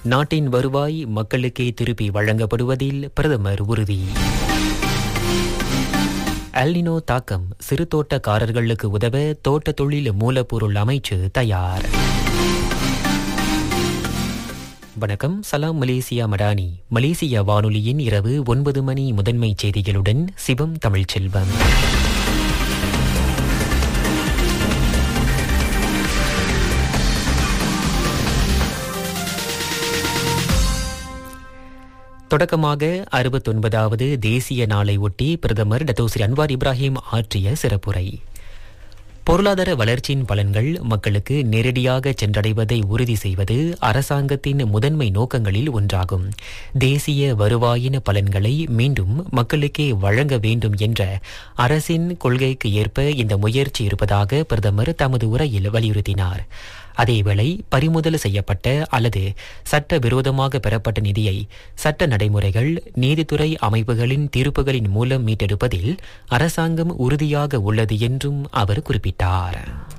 நாட்டின் வருவாய் மக்களுக்கே திருப்பி வழங்கப்படுவதில் பிரதமர் உறுதி அல்னினோ தாக்கம் சிறு தோட்டக்காரர்களுக்கு உதவ தோட்ட தொழில் மூலப்பொருள் அமைச்சு தயார் வணக்கம் சலாம் மலேசியா மடானி மலேசியா வானொலியின் இரவு ஒன்பது மணி முதன்மை செய்திகளுடன் சிவம் தமிழ்ச்செல்வம் தொடக்கமாக அறுபத்தொன்பதாவது தேசிய நாளை ஒட்டி பிரதமர் டத்தோஸ்ரீ அன்வார் இப்ராஹிம் ஆற்றிய சிறப்புரை பொருளாதார வளர்ச்சியின் பலன்கள் மக்களுக்கு நேரடியாக சென்றடைவதை உறுதி செய்வது அரசாங்கத்தின் முதன்மை நோக்கங்களில் ஒன்றாகும் தேசிய வருவாயின் பலன்களை மீண்டும் மக்களுக்கே வழங்க வேண்டும் என்ற அரசின் கொள்கைக்கு ஏற்ப இந்த முயற்சி இருப்பதாக பிரதமர் தமது உரையில் வலியுறுத்தினார் அதேவேளை பறிமுதல் செய்யப்பட்ட அல்லது சட்ட விரோதமாக பெறப்பட்ட நிதியை சட்ட நடைமுறைகள் நீதித்துறை அமைப்புகளின் தீர்ப்புகளின் மூலம் மீட்டெடுப்பதில் அரசாங்கம் உறுதியாக உள்ளது என்றும் அவர் குறிப்பிட்டார்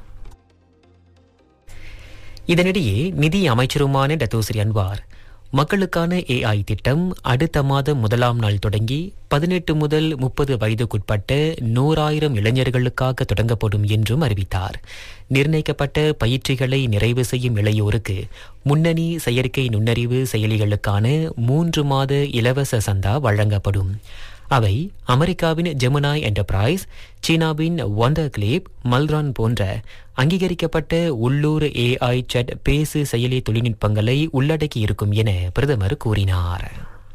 இதனிடையே நிதி அமைச்சருமான டத்தோஸ்ரீ அன்வார் மக்களுக்கான ஏஐ திட்டம் அடுத்த மாதம் முதலாம் நாள் தொடங்கி பதினெட்டு முதல் முப்பது வயதுக்குட்பட்ட நூறாயிரம் இளைஞர்களுக்காக தொடங்கப்படும் என்றும் அறிவித்தார் நிர்ணயிக்கப்பட்ட பயிற்சிகளை நிறைவு செய்யும் இளையோருக்கு முன்னணி செயற்கை நுண்ணறிவு செயலிகளுக்கான மூன்று மாத இலவச சந்தா வழங்கப்படும் அவை அமெரிக்காவின் ஜெமுனாய் என்டர்பிரைஸ் சீனாவின் ஒண்டர் கிளேப் மல்ரான் போன்ற அங்கீகரிக்கப்பட்ட உள்ளூர் ஏஐ சட் பேசு செயலி தொழில்நுட்பங்களை உள்ளடக்கி இருக்கும் என பிரதமர் கூறினார்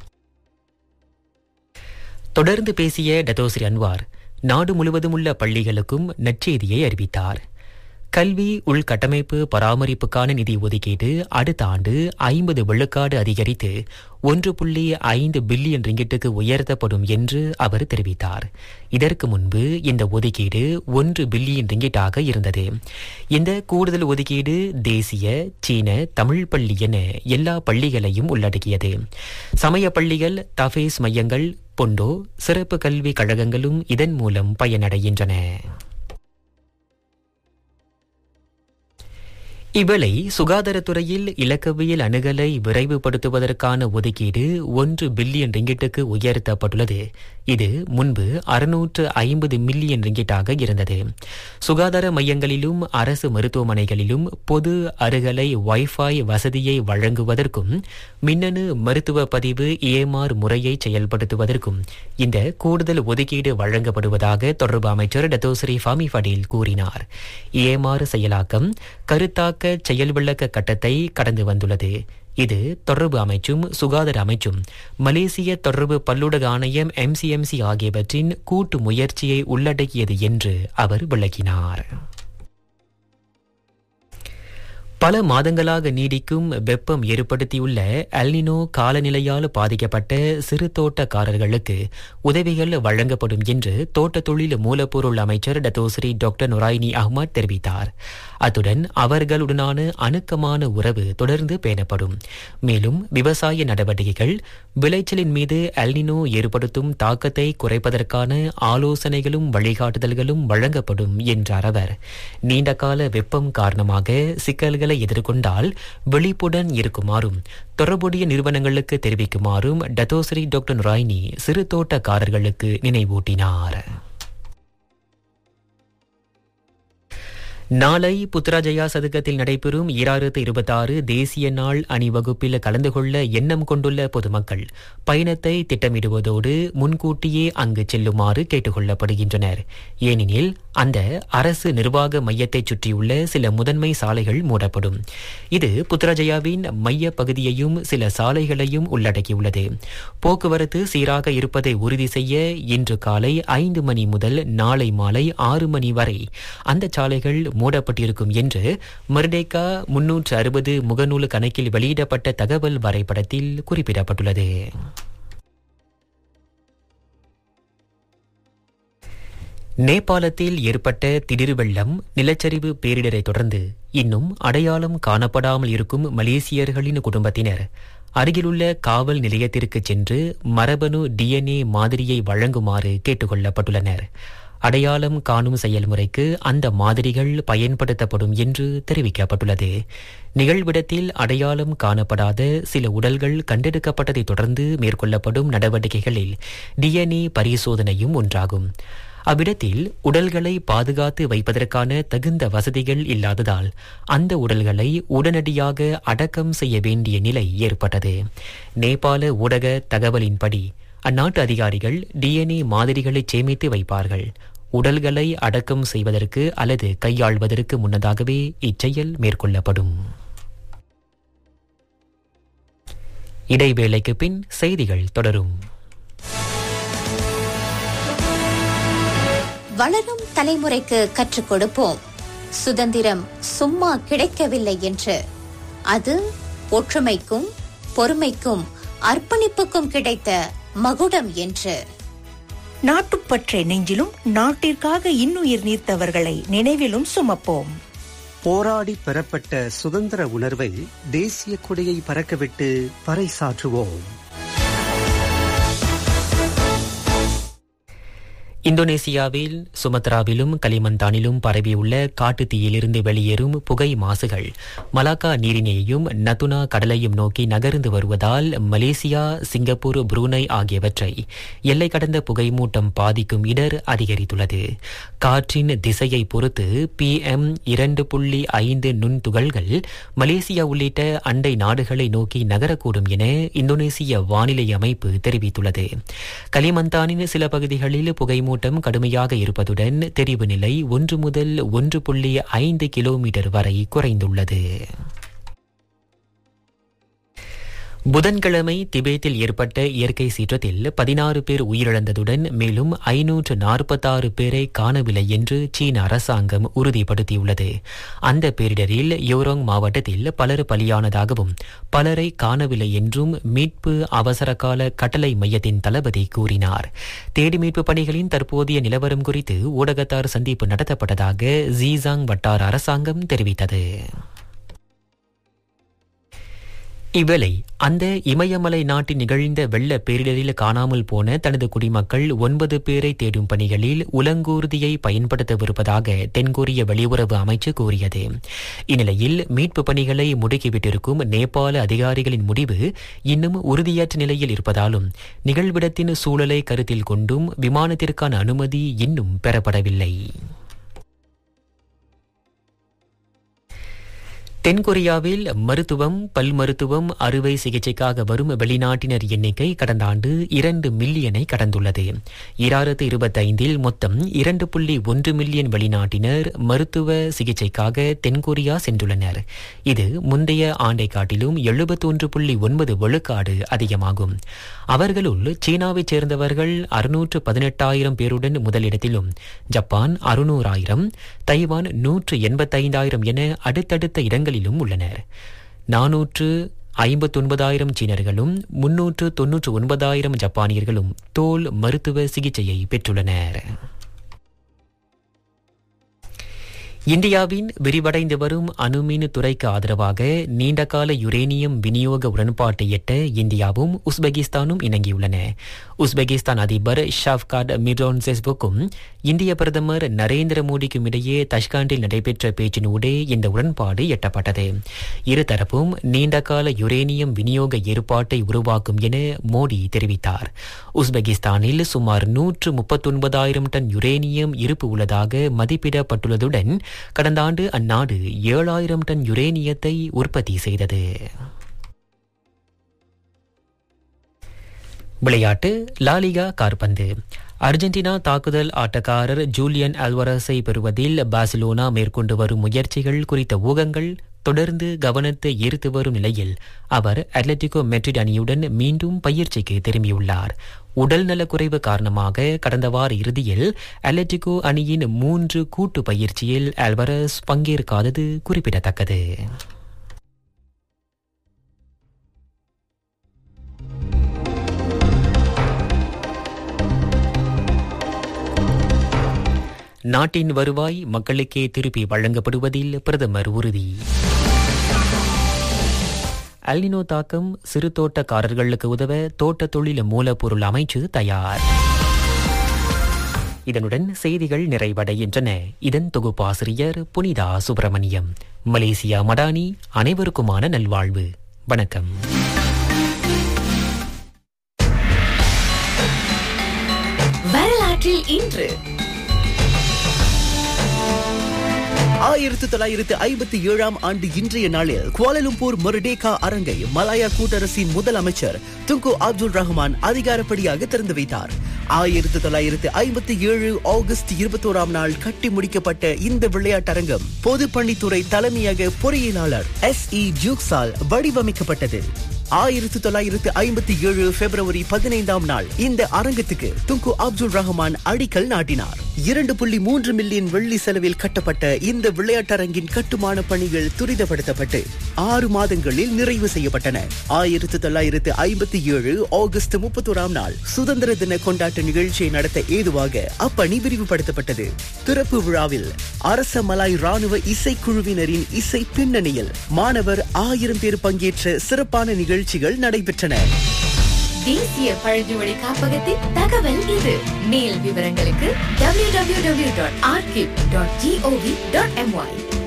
தொடர்ந்து பேசிய டத்தோஸ்ரீ அன்வார் நாடு முழுவதும் உள்ள பள்ளிகளுக்கும் நற்செய்தியை அறிவித்தார் கல்வி உள்கட்டமைப்பு பராமரிப்புக்கான நிதி ஒதுக்கீடு அடுத்த ஆண்டு ஐம்பது விழுக்காடு அதிகரித்து ஒன்று புள்ளி ஐந்து பில்லியன் ரிங்கிட்டுக்கு உயர்த்தப்படும் என்று அவர் தெரிவித்தார் இதற்கு முன்பு இந்த ஒதுக்கீடு ஒன்று பில்லியன் ரிங்கிட்டாக இருந்தது இந்த கூடுதல் ஒதுக்கீடு தேசிய சீன தமிழ் பள்ளி என எல்லா பள்ளிகளையும் உள்ளடக்கியது சமய பள்ளிகள் தஃபேஸ் மையங்கள் பொண்டோ சிறப்பு கல்வி கழகங்களும் இதன் மூலம் பயனடைகின்றன இவ்வேளை சுகாதாரத்துறையில் இலக்கவியல் அணுகலை விரைவுபடுத்துவதற்கான ஒதுக்கீடு ஒன்று பில்லியன் ரிங்கிட்டுக்கு உயர்த்தப்பட்டுள்ளது இது முன்பு அறுநூற்று ஐம்பது மில்லியன் ரிங்கிட்டாக இருந்தது சுகாதார மையங்களிலும் அரசு மருத்துவமனைகளிலும் பொது அருகலை வைஃபை வசதியை வழங்குவதற்கும் மின்னணு மருத்துவ பதிவு ஏமார் முறையை செயல்படுத்துவதற்கும் இந்த கூடுதல் ஒதுக்கீடு வழங்கப்படுவதாக தொடர்பு அமைச்சர் டத்தோஸ்ரீ ஃபாமி ஃபடீல் கூறினார் ஏமாறு செயலாக்கம் கருத்தாக்க செயல் விளக்க கட்டத்தை கடந்து வந்துள்ளது இது தொடர்பு அமைச்சும் சுகாதார அமைச்சும் மலேசிய தொடர்பு பல்லுடக ஆணையம் எம்சிஎம்சி ஆகியவற்றின் கூட்டு முயற்சியை உள்ளடக்கியது என்று அவர் விளக்கினார் பல மாதங்களாக நீடிக்கும் வெப்பம் ஏற்படுத்தியுள்ள அல்னினோ காலநிலையால் பாதிக்கப்பட்ட சிறு தோட்டக்காரர்களுக்கு உதவிகள் வழங்கப்படும் என்று தோட்ட தொழில் மூலப்பொருள் அமைச்சர் டத்தோஸ்ரீ டாக்டர் நொராயினி அஹ்மத் தெரிவித்தார் அத்துடன் அவர்களுடனான அணுக்கமான உறவு தொடர்ந்து பேணப்படும் மேலும் விவசாய நடவடிக்கைகள் விளைச்சலின் மீது அல்னினோ ஏற்படுத்தும் தாக்கத்தை குறைப்பதற்கான ஆலோசனைகளும் வழிகாட்டுதல்களும் வழங்கப்படும் என்றார் அவர் நீண்டகால வெப்பம் காரணமாக சிக்கல்களை எதிர்கொண்டால் விழிப்புடன் இருக்குமாறும் தொடர்புடைய நிறுவனங்களுக்கு தெரிவிக்குமாறும் டத்தோஸ்ரீ டாக்டர் நுராயினி சிறு தோட்டக்காரர்களுக்கு நினைவூட்டினார் நாளை புத்ராஜயா சதுக்கத்தில் நடைபெறும் ஈராயிரத்து இருபத்தாறு தேசிய நாள் அணிவகுப்பில் கலந்து கொள்ள எண்ணம் கொண்டுள்ள பொதுமக்கள் பயணத்தை திட்டமிடுவதோடு முன்கூட்டியே அங்கு செல்லுமாறு கேட்டுக்கொள்ளப்படுகின்றனர் ஏனெனில் அந்த அரசு நிர்வாக மையத்தைச் சுற்றியுள்ள சில முதன்மை சாலைகள் மூடப்படும் இது புத்ராஜயாவின் மைய பகுதியையும் சில சாலைகளையும் உள்ளடக்கியுள்ளது போக்குவரத்து சீராக இருப்பதை உறுதி செய்ய இன்று காலை ஐந்து மணி முதல் நாளை மாலை ஆறு மணி வரை அந்த சாலைகள் மூடப்பட்டிருக்கும் என்று மர்டேக்கா முன்னூற்று அறுபது முகநூல் கணக்கில் வெளியிடப்பட்ட தகவல் வரைபடத்தில் குறிப்பிடப்பட்டுள்ளது நேபாளத்தில் ஏற்பட்ட திடீர் வெள்ளம் நிலச்சரிவு பேரிடரை தொடர்ந்து இன்னும் அடையாளம் காணப்படாமல் இருக்கும் மலேசியர்களின் குடும்பத்தினர் அருகிலுள்ள காவல் நிலையத்திற்கு சென்று மரபணு டிஎன்ஏ மாதிரியை வழங்குமாறு கேட்டுக்கொள்ளப்பட்டுள்ளனர் அடையாளம் காணும் செயல்முறைக்கு அந்த மாதிரிகள் பயன்படுத்தப்படும் என்று தெரிவிக்கப்பட்டுள்ளது நிகழ்விடத்தில் அடையாளம் காணப்படாத சில உடல்கள் கண்டெடுக்கப்பட்டதை தொடர்ந்து மேற்கொள்ளப்படும் நடவடிக்கைகளில் டிஎன்ஏ பரிசோதனையும் ஒன்றாகும் அவ்விடத்தில் உடல்களை பாதுகாத்து வைப்பதற்கான தகுந்த வசதிகள் இல்லாததால் அந்த உடல்களை உடனடியாக அடக்கம் செய்ய வேண்டிய நிலை ஏற்பட்டது நேபாள ஊடக தகவலின்படி அந்நாட்டு அதிகாரிகள் டிஎன்ஏ மாதிரிகளை சேமித்து வைப்பார்கள் உடல்களை அடக்கம் செய்வதற்கு அல்லது கையாள்வதற்கு முன்னதாகவே இச்செயல் மேற்கொள்ளப்படும் இடைவேளைக்கு பின் செய்திகள் தொடரும் வளரும் தலைமுறைக்கு கற்றுக் கொடுப்போம் சுதந்திரம் சும்மா கிடைக்கவில்லை என்று அது ஒற்றுமைக்கும் பொறுமைக்கும் அர்ப்பணிப்புக்கும் கிடைத்த மகுடம் என்று நாட்டுப்பற்றை நெஞ்சிலும் நாட்டிற்காக இன்னுயிர் நீர்த்தவர்களை நினைவிலும் சுமப்போம் போராடி பெறப்பட்ட சுதந்திர உணர்வை தேசிய கொடியை பறக்கவிட்டு பறைசாற்றுவோம் இந்தோனேசியாவில் சுமத்ராவிலும் கலிமந்தானிலும் பரவியுள்ள காட்டு தீயிலிருந்து வெளியேறும் புகை மாசுகள் மலாக்கா நீரினையும் நதுனா கடலையும் நோக்கி நகர்ந்து வருவதால் மலேசியா சிங்கப்பூர் புரூனை ஆகியவற்றை எல்லை கடந்த புகைமூட்டம் பாதிக்கும் இடர் அதிகரித்துள்ளது காற்றின் திசையை பொறுத்து பி எம் இரண்டு புள்ளி ஐந்து நுண்துகள்கள் மலேசியா உள்ளிட்ட அண்டை நாடுகளை நோக்கி நகரக்கூடும் என இந்தோனேசிய வானிலை அமைப்பு தெரிவித்துள்ளது கலிமந்தானின் சில பகுதிகளில் புகைமூட்டம் கடுமையாக இருப்பதுடன் தெரிவு நிலை ஒன்று முதல் ஒன்று புள்ளி ஐந்து கிலோமீட்டர் வரை குறைந்துள்ளது புதன்கிழமை திபேத்தில் ஏற்பட்ட இயற்கை சீற்றத்தில் பதினாறு பேர் உயிரிழந்ததுடன் மேலும் ஐநூற்று நாற்பத்தாறு பேரை காணவில்லை என்று சீன அரசாங்கம் உறுதிப்படுத்தியுள்ளது அந்த பேரிடரில் யோரோங் மாவட்டத்தில் பலர் பலியானதாகவும் பலரை காணவில்லை என்றும் மீட்பு அவசரகால கட்டளை மையத்தின் தளபதி கூறினார் தேடி மீட்பு பணிகளின் தற்போதைய நிலவரம் குறித்து ஊடகத்தார் சந்திப்பு நடத்தப்பட்டதாக ஜீசாங் வட்டார அரசாங்கம் தெரிவித்தது இவ்வேளை அந்த இமயமலை நாட்டில் நிகழ்ந்த வெள்ள பேரிடரில் காணாமல் போன தனது குடிமக்கள் ஒன்பது பேரை தேடும் பணிகளில் உலங்கூர்தியை பயன்படுத்தவிருப்பதாக தென்கொரிய வெளியுறவு அமைச்சு கூறியது இந்நிலையில் மீட்பு பணிகளை முடுக்கிவிட்டிருக்கும் நேபாள அதிகாரிகளின் முடிவு இன்னும் உறுதியற்ற நிலையில் இருப்பதாலும் நிகழ்விடத்தின் சூழலை கருத்தில் கொண்டும் விமானத்திற்கான அனுமதி இன்னும் பெறப்படவில்லை தென்கொரியாவில் மருத்துவம் பல் மருத்துவம் அறுவை சிகிச்சைக்காக வரும் வெளிநாட்டினர் எண்ணிக்கை கடந்த ஆண்டு இரண்டு மில்லியனை கடந்துள்ளது இராயிரத்து இருபத்தைந்தில் மொத்தம் இரண்டு புள்ளி ஒன்று மில்லியன் வெளிநாட்டினர் மருத்துவ சிகிச்சைக்காக தென்கொரியா சென்றுள்ளனர் இது முந்தைய ஆண்டை காட்டிலும் எழுபத்தொன்று புள்ளி ஒன்பது விழுக்காடு அதிகமாகும் அவர்களுள் சீனாவைச் சேர்ந்தவர்கள் அறுநூற்று பதினெட்டாயிரம் பேருடன் முதலிடத்திலும் ஜப்பான் அறுநூறாயிரம் தைவான் நூற்று எண்பத்தைந்தாயிரம் என அடுத்தடுத்த இடங்களிலும் உள்ளனர் நானூற்று ஐம்பத்தொன்பதாயிரம் சீனர்களும் முன்னூற்று தொன்னூற்று ஒன்பதாயிரம் ஜப்பானியர்களும் தோல் மருத்துவ சிகிச்சையை பெற்றுள்ளனர் இந்தியாவின் விரிவடைந்து வரும் அணுமின் துறைக்கு ஆதரவாக நீண்டகால யுரேனியம் விநியோக உடன்பாட்டை எட்ட இந்தியாவும் உஸ்பெகிஸ்தானும் இணங்கியுள்ளன உஸ்பெகிஸ்தான் அதிபர் ஷாஃப்காட் மிரோன்செஸ்வுக்கும் இந்திய பிரதமர் நரேந்திர மோடிக்கும் இடையே தஷ்காண்டில் நடைபெற்ற பேச்சினூடே இந்த உடன்பாடு எட்டப்பட்டது இருதரப்பும் நீண்டகால யுரேனியம் விநியோக ஏற்பாட்டை உருவாக்கும் என மோடி தெரிவித்தார் உஸ்பெகிஸ்தானில் சுமார் நூற்று முப்பத்தொன்பதாயிரம் டன் யுரேனியம் இருப்பு உள்ளதாக மதிப்பிடப்பட்டுள்ளதுடன் கடந்த ஆண்டு அந்நாடு ஏழாயிரம் டன் யுரேனியத்தை உற்பத்தி செய்தது விளையாட்டு லாலிகா கார்பந்து அர்ஜென்டினா தாக்குதல் ஆட்டக்காரர் ஜூலியன் அல்வரஸை பெறுவதில் பார்சிலோனா மேற்கொண்டு வரும் முயற்சிகள் குறித்த ஊகங்கள் தொடர்ந்து கவனத்தை ஈர்த்து வரும் நிலையில் அவர் அட்லட்டிகோ மெட்ரிட் அணியுடன் மீண்டும் பயிற்சிக்கு திரும்பியுள்ளார் உடல் நலக்குறைவு காரணமாக கடந்த வார இறுதியில் அட்லட்டிகோ அணியின் மூன்று கூட்டு பயிற்சியில் அல்வரஸ் பங்கேற்காதது குறிப்பிடத்தக்கது நாட்டின் வருவாய் மக்களுக்கே திருப்பி வழங்கப்படுவதில் பிரதமர் உறுதி அல்னினோ தாக்கம் சிறு தோட்டக்காரர்களுக்கு உதவ தோட்ட தொழில் மூலப்பொருள் அமைச்சு தயார் இதனுடன் செய்திகள் நிறைவடைகின்றன இதன் தொகுப்பாசிரியர் புனிதா சுப்பிரமணியம் மலேசியா மடானி அனைவருக்குமான நல்வாழ்வு வணக்கம் வரலாற்றில் இன்று ஆயிரத்து தொள்ளாயிரத்து ஐம்பத்தி ஏழாம் ஆண்டு இன்றைய நாளில் குவாலலும்பூர் மொரடேகா அரங்கை மலாயா கூட்டரசின் முதல் அமைச்சர் துங்கு அப்துல் ரஹ்மான் அதிகாரப்படியாக திறந்து வைத்தார் ஆயிரத்து தொள்ளாயிரத்து ஐம்பத்தி ஏழு ஆகஸ்ட் இருபத்தோராம் நாள் கட்டி முடிக்கப்பட்ட இந்த விளையாட்டரங்கம் பொதுப்பணித்துறை தலைமையக பொறியியலாளர் எஸ் இ ஜூக்ஸால் வடிவமைக்கப்பட்டது ஆயிரத்து தொள்ளாயிரத்து ஐம்பத்தி ஏழு பிப்ரவரி பதினைந்தாம் நாள் இந்த அரங்கத்துக்கு துங்கு அப்துல் ரஹ்மான் அடிக்கல் நாட்டினார் இரண்டு புள்ளி மூன்று மில்லியன் வெள்ளி செலவில் கட்டப்பட்ட இந்த விளையாட்டரங்கின் கட்டுமான பணிகள் துரிதப்படுத்தப்பட்டு ஆறு மாதங்களில் நிறைவு செய்யப்பட்டன ஆயிரத்து தொள்ளாயிரத்து ஐம்பத்தி ஏழு ஆகஸ்ட் முப்பத்தோராம் நாள் சுதந்திர தின கொண்டாட்ட நிகழ்ச்சியை நடத்த ஏதுவாக அப்பணி விரிவுபடுத்தப்பட்டது திறப்பு விழாவில் அரச மலாய் ராணுவ இசைக்குழுவினரின் இசை பின்னணியில் மாணவர் ஆயிரம் பேர் பங்கேற்ற சிறப்பான நிகழ்ச்சிகள் நடைபெற்றன தேசிய பழங்குமொழி காப்பகத்தின் தகவல் இது மேல் விவரங்களுக்கு www.archive.gov.my